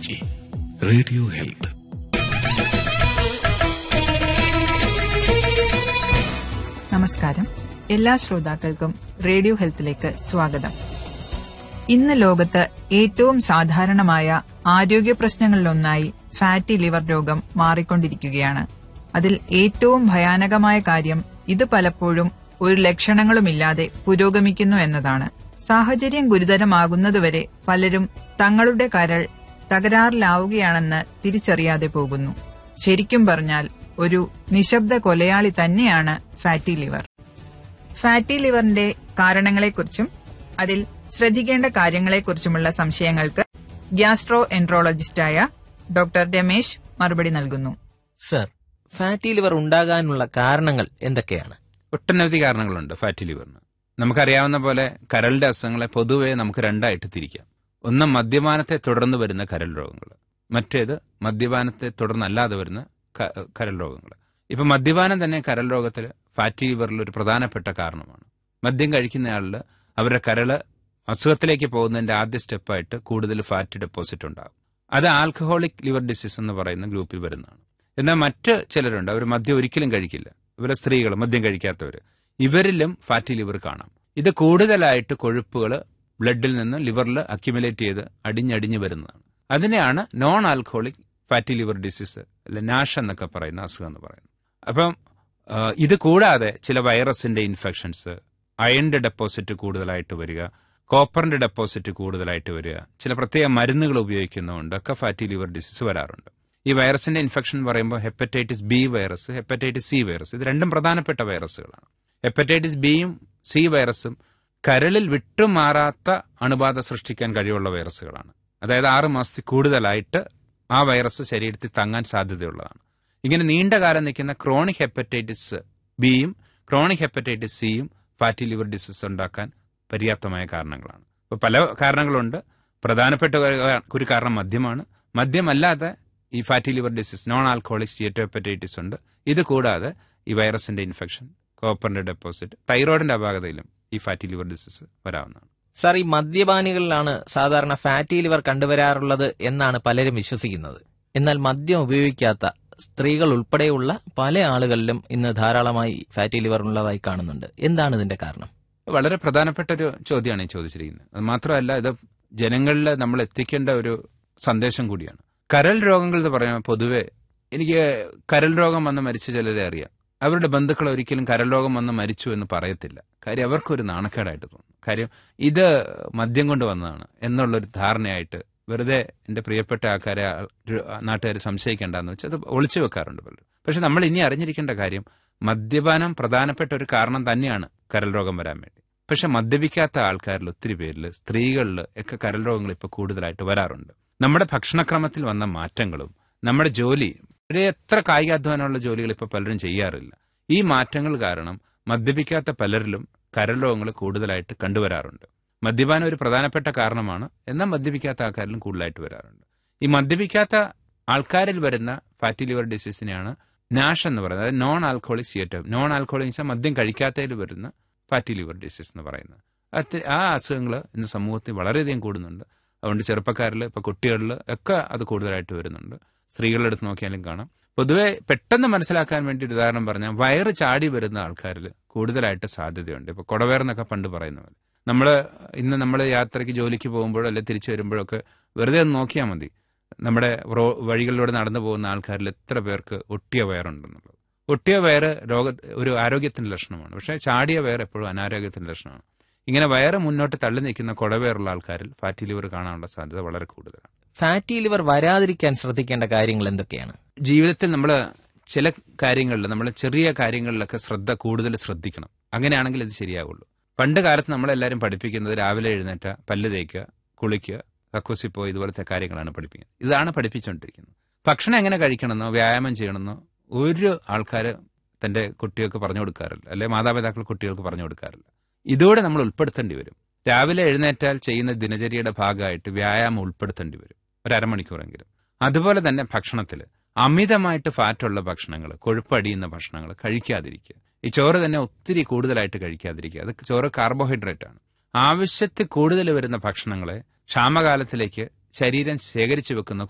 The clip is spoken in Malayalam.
സൂചി റേഡിയോ ഹെൽത്ത് നമസ്കാരം എല്ലാ ശ്രോതാക്കൾക്കും റേഡിയോ ഹെൽത്തിലേക്ക് സ്വാഗതം ഇന്ന് ലോകത്ത് ഏറ്റവും സാധാരണമായ ആരോഗ്യ പ്രശ്നങ്ങളിലൊന്നായി ഫാറ്റി ലിവർ രോഗം മാറിക്കൊണ്ടിരിക്കുകയാണ് അതിൽ ഏറ്റവും ഭയാനകമായ കാര്യം ഇത് പലപ്പോഴും ഒരു ലക്ഷണങ്ങളുമില്ലാതെ പുരോഗമിക്കുന്നു എന്നതാണ് സാഹചര്യം ഗുരുതരമാകുന്നതുവരെ പലരും തങ്ങളുടെ കരൾ തകരാറിലാവുകയാണെന്ന് തിരിച്ചറിയാതെ പോകുന്നു ശരിക്കും പറഞ്ഞാൽ ഒരു നിശബ്ദ കൊലയാളി തന്നെയാണ് ഫാറ്റി ലിവർ ഫാറ്റി ലിവറിന്റെ കാരണങ്ങളെക്കുറിച്ചും അതിൽ ശ്രദ്ധിക്കേണ്ട കാര്യങ്ങളെക്കുറിച്ചുമുള്ള സംശയങ്ങൾക്ക് ഗ്യാസ്ട്രോ എൻട്രോളജിസ്റ്റായ ഡോക്ടർ രമേശ് മറുപടി നൽകുന്നു സർ ഫാറ്റി ലിവർ ഉണ്ടാകാനുള്ള കാരണങ്ങൾ എന്തൊക്കെയാണ് ഒട്ടനവധി കാരണങ്ങളുണ്ട് ഫാറ്റി ലിവറിന് നമുക്കറിയാവുന്ന പോലെ കരളിന്റെ അസുഖങ്ങളെ പൊതുവെ നമുക്ക് രണ്ടായിട്ട് തിരിക്കാം ഒന്ന് മദ്യപാനത്തെ തുടർന്ന് വരുന്ന കരൾ രോഗങ്ങൾ മറ്റേത് മദ്യപാനത്തെ തുടർന്നല്ലാതെ വരുന്ന ക- കരൾ രോഗങ്ങൾ ഇപ്പൊ മദ്യപാനം തന്നെ കരൾ രോഗത്തിൽ ഫാറ്റി ലിവറിൽ ഒരു പ്രധാനപ്പെട്ട കാരണമാണ് മദ്യം കഴിക്കുന്നയാളിൽ അവരുടെ കരള് അസുഖത്തിലേക്ക് പോകുന്നതിന്റെ ആദ്യ സ്റ്റെപ്പായിട്ട് കൂടുതൽ ഫാറ്റ് ഡെപ്പോസിറ്റ് ഉണ്ടാകും അത് ആൽക്കഹോളിക് ലിവർ ഡിസീസ് എന്ന് പറയുന്ന ഗ്രൂപ്പിൽ വരുന്നതാണ് എന്നാൽ മറ്റ് ചിലരുണ്ട് അവർ മദ്യം ഒരിക്കലും കഴിക്കില്ല ഇവരെ സ്ത്രീകൾ മദ്യം കഴിക്കാത്തവർ ഇവരിലും ഫാറ്റി ലിവർ കാണാം ഇത് കൂടുതലായിട്ട് കൊഴുപ്പുകൾ ബ്ലഡിൽ നിന്ന് ലിവറിൽ അക്യുമുലേറ്റ് ചെയ്ത് അടിഞ്ഞടിഞ്ഞ് വരുന്നതാണ് അതിനെയാണ് non alcoholic fatty liver disease അല്ലെ നാഷ് എന്നൊക്കെ പറയുന്ന അസുഖം എന്ന് പറയുന്നത് അപ്പം ആ, ഇത് കൂടാതെ ചില വൈറസിന്റെ ഇൻഫെക്ഷൻസ് അയണിന്റെ ഡെപ്പോസിറ്റ് കൂടുതലായിട്ട് വരിക കോപ്പറിന്റെ ഡെപ്പോസിറ്റ് കൂടുതലായിട്ട് വരിക ചില പ്രത്യേക മരുന്നുകൾ ഉപയോഗിക്കുന്നതുകൊണ്ട് ഒക്കെ ഫാറ്റി ലിവർ ഡിസീസ് വരാറുണ്ട് ഈ വൈറസിന്റെ ഇൻഫെക്ഷൻ പറയുമ്പോൾ hepatitis B virus hepatitis C virus ഇത് രണ്ടും പ്രധാനപ്പെട്ട വൈറസുകളാണ് ഹെപ്പറ്റൈറ്റിസ് ബിയും സി വൈറസും കരളിൽ വിട്ടുമാറാത്ത അണുബാധ സൃഷ്ടിക്കാൻ കഴിവുള്ള വൈറസുകളാണ് അതായത് ആറ് മാസത്തിൽ കൂടുതലായിട്ട് ആ വൈറസ് ശരീരത്തിൽ തങ്ങാൻ സാധ്യതയുള്ളതാണ് ഇങ്ങനെ നീണ്ട കാലം നിൽക്കുന്ന ക്രോണിക് ഹെപ്പറ്റൈറ്റിസ് ബിയും ക്രോണിക് ഹെപ്പറ്റൈറ്റിസ് സിയും ഫാറ്റി ലിവർ ഡിസീസ് ഉണ്ടാക്കാൻ പര്യാപ്തമായ കാരണങ്ങളാണ് അപ്പോൾ പല കാരണങ്ങളുണ്ട് പ്രധാനപ്പെട്ട ഒരു- ഒരു കാരണം മദ്യമാണ് മദ്യമല്ലാതെ ഈ fatty liver disease non alcoholic steatohepatitis ഉണ്ട് ഇത് കൂടാതെ ഈ വൈറസിന്റെ ഇൻഫെക്ഷൻ കോപ്പറിന്റെ ഡെപ്പോസിറ്റ് തൈറോയിഡിന്റെ അപാകതയിലും ഈ ഫാറ്റി ലിവർ ഡിസീസ് വരാവുന്നതാണ് സർ ഈ മദ്യപാനികളിലാണ് സാധാരണ ഫാറ്റി ലിവർ കണ്ടുവരാറുള്ളത് എന്നാണ് പലരും വിശ്വസിക്കുന്നത് എന്നാൽ മദ്യം ഉപയോഗിക്കാത്ത സ്ത്രീകൾ ഉൾപ്പെടെയുള്ള പല ആളുകളിലും ഇന്ന് ധാരാളമായി ഫാറ്റി ലിവർ ഉള്ളതായി കാണുന്നുണ്ട് എന്താണ് ഇതിന്റെ കാരണം വളരെ പ്രധാനപ്പെട്ട ഒരു ചോദ്യമാണ് ഈ ചോദിച്ചിരിക്കുന്നത് അത് മാത്രമല്ല ഇത് ജനങ്ങളിൽ നമ്മൾ എത്തിക്കേണ്ട ഒരു സന്ദേശം കൂടിയാണ് കരൾ രോഗങ്ങൾ എന്ന് പറയുമ്പോൾ പൊതുവെ എനിക്ക് കരൾ രോഗം വന്ന് മരിച്ച ചിലരെ അറിയാം അവരുടെ ബന്ധുക്കൾ ഒരിക്കലും കരൾ രോഗം വന്ന് മരിച്ചു എന്ന് പറയത്തില്ല കാര്യം അവർക്കൊരു നാണക്കേടായിട്ട് തോന്നും കാര്യം ഇത് മദ്യം കൊണ്ട് വന്നതാണ് എന്നുള്ളൊരു ധാരണയായിട്ട് വെറുതെ എന്റെ പ്രിയപ്പെട്ട ആൾക്കാരെ നാട്ടുകാർ സംശയിക്കേണ്ടെന്ന് വെച്ചാൽ അത് ഒളിച്ചു വെക്കാറുണ്ട് പലരും പക്ഷെ നമ്മൾ ഇനി അറിഞ്ഞിരിക്കേണ്ട കാര്യം മദ്യപാനം പ്രധാനപ്പെട്ട ഒരു കാരണം തന്നെയാണ് കരൾ രോഗം വരാൻ വേണ്ടി പക്ഷെ മദ്യപിക്കാത്ത ആൾക്കാരിൽ ഒത്തിരി പേരിൽ സ്ത്രീകളിൽ ഒക്കെ കരൾ രോഗങ്ങൾ ഇപ്പോൾ കൂടുതലായിട്ട് വരാറുണ്ട് നമ്മുടെ ഭക്ഷണക്രമത്തിൽ വന്ന മാറ്റങ്ങളും നമ്മുടെ ജോലി ഒരു എത്ര കായികാധ്വാനമുള്ള ജോലികൾ ഇപ്പോൾ പലരും ചെയ്യാറില്ല ഈ മാറ്റങ്ങൾ കാരണം മദ്യപിക്കാത്ത പലരിലും കരൾ രോഗങ്ങൾ കൂടുതലായിട്ട് കണ്ടുവരാറുണ്ട് മദ്യപാനം ഒരു പ്രധാനപ്പെട്ട കാരണമാണ് എന്നാൽ മദ്യപിക്കാത്ത ആൾക്കാരിലും കൂടുതലായിട്ട് വരാറുണ്ട് ഈ മദ്യപിക്കാത്ത ആൾക്കാരിൽ വരുന്ന ഫാറ്റി ലിവർ ഡിസീസിനെയാണ് നാഷ് എന്ന് പറയുന്നത് അതായത് നോൺ ആൽക്കഹോളിക് സിയറ്റം നോൺ ആൽക്കഹോളിക് വെച്ചാൽ മദ്യം കഴിക്കാത്തതിൽ വരുന്ന ഫാറ്റി ലിവർ ഡിസീസ് എന്ന് പറയുന്നത് അത് ആ അസുഖങ്ങൾ ഇന്ന് സമൂഹത്തിൽ വളരെയധികം കൂടുന്നുണ്ട് അതുകൊണ്ട് ചെറുപ്പക്കാരിൽ ഇപ്പൊ കുട്ടികളിൽ ഒക്കെ അത് കൂടുതലായിട്ട് വരുന്നുണ്ട് സ്ത്രീകളുടെ അടുത്ത് നോക്കിയാലും കാണാം പൊതുവെ പെട്ടെന്ന് മനസ്സിലാക്കാൻ വേണ്ടി ഒരു ഉദാഹരണം പറഞ്ഞാൽ വയറ് ചാടി വരുന്ന ആൾക്കാരിൽ കൂടുതലായിട്ട് സാധ്യതയുണ്ട് ഇപ്പൊ കൊടവേറെന്നൊക്കെ പണ്ട് പറയുന്ന പോലെ നമ്മൾ ഇന്ന് നമ്മൾ യാത്രയ്ക്ക് ജോലിക്ക് പോകുമ്പോഴോ അല്ലെങ്കിൽ തിരിച്ചു വരുമ്പോഴൊക്കെ വെറുതെ ഒന്ന് നോക്കിയാൽ മതി നമ്മുടെ റോ വഴികളിലൂടെ നടന്നു പോകുന്ന ആൾക്കാരിൽ എത്ര പേർക്ക് ഒട്ടിയ വയറുണ്ടെന്നുള്ളത് ഒട്ടിയ വയറ് രോഗ ഒരു ആരോഗ്യത്തിന്റെ ലക്ഷണമാണ് പക്ഷേ ചാടിയ വയർ എപ്പോഴും അനാരോഗ്യത്തിന്റെ ലക്ഷണമാണ് ഇങ്ങനെ വയറ് മുന്നോട്ട് തള്ളി നിൽക്കുന്ന കുടവേറുള്ള ആൾക്കാരിൽ ഫാറ്റി ലിവർ കാണാനുള്ള സാധ്യത വളരെ കൂടുതലാണ് ഫാറ്റി ലിവർ വരാതിരിക്കാൻ ശ്രദ്ധിക്കേണ്ട കാര്യങ്ങൾ എന്തൊക്കെയാണ് ജീവിതത്തിൽ നമ്മൾ ചില കാര്യങ്ങളിൽ നമ്മൾ ചെറിയ കാര്യങ്ങളിലൊക്കെ ശ്രദ്ധ കൂടുതൽ ശ്രദ്ധിക്കണം അങ്ങനെയാണെങ്കിൽ ഇത് ശരിയാവുള്ളൂ പണ്ട് കാലത്ത് നമ്മളെല്ലാവരും പഠിപ്പിക്കുന്നത് രാവിലെ എഴുന്നേറ്റ പല്ല് തേക്കുക കുളിക്കുക കക്കൂസി പോയി ഇതുപോലത്തെ കാര്യങ്ങളാണ് പഠിപ്പിക്കുന്നത് ഇതാണ് പഠിപ്പിച്ചുകൊണ്ടിരിക്കുന്നത് ഭക്ഷണം എങ്ങനെ കഴിക്കണമെന്നോ വ്യായാമം ചെയ്യണമെന്നോ ഒരു ആൾക്കാർ തന്റെ കുട്ടികൾക്ക് പറഞ്ഞു കൊടുക്കാറില്ല അല്ലെ മാതാപിതാക്കൾ കുട്ടികൾക്ക് പറഞ്ഞു കൊടുക്കാറില്ല ഇതോടെ നമ്മൾ ഉൾപ്പെടുത്തേണ്ടി വരും രാവിലെ എഴുന്നേറ്റാൽ ചെയ്യുന്ന ദിനചര്യയുടെ ഭാഗമായിട്ട് വ്യായാമം ഉൾപ്പെടുത്തേണ്ടി വരും ഒരു അരമണിക്കൂറെങ്കിലും അതുപോലെ തന്നെ ഭക്ഷണത്തിൽ അമിതമായിട്ട് ഫാറ്റുള്ള ഭക്ഷണങ്ങൾ കൊഴുപ്പടിയുന്ന ഭക്ഷണങ്ങൾ കഴിക്കാതിരിക്കുക ഈ ചോറ് തന്നെ ഒത്തിരി കൂടുതലായിട്ട് കഴിക്കാതിരിക്കുക അത് ചോറ് കാർബോഹൈഡ്രേറ്റ് ആണ് ആവശ്യത്തിൽ കൂടുതൽ വരുന്ന ഭക്ഷണങ്ങളെ ക്ഷാമകാലത്തിലേക്ക് ശരീരം ശേഖരിച്ചു വെക്കുന്ന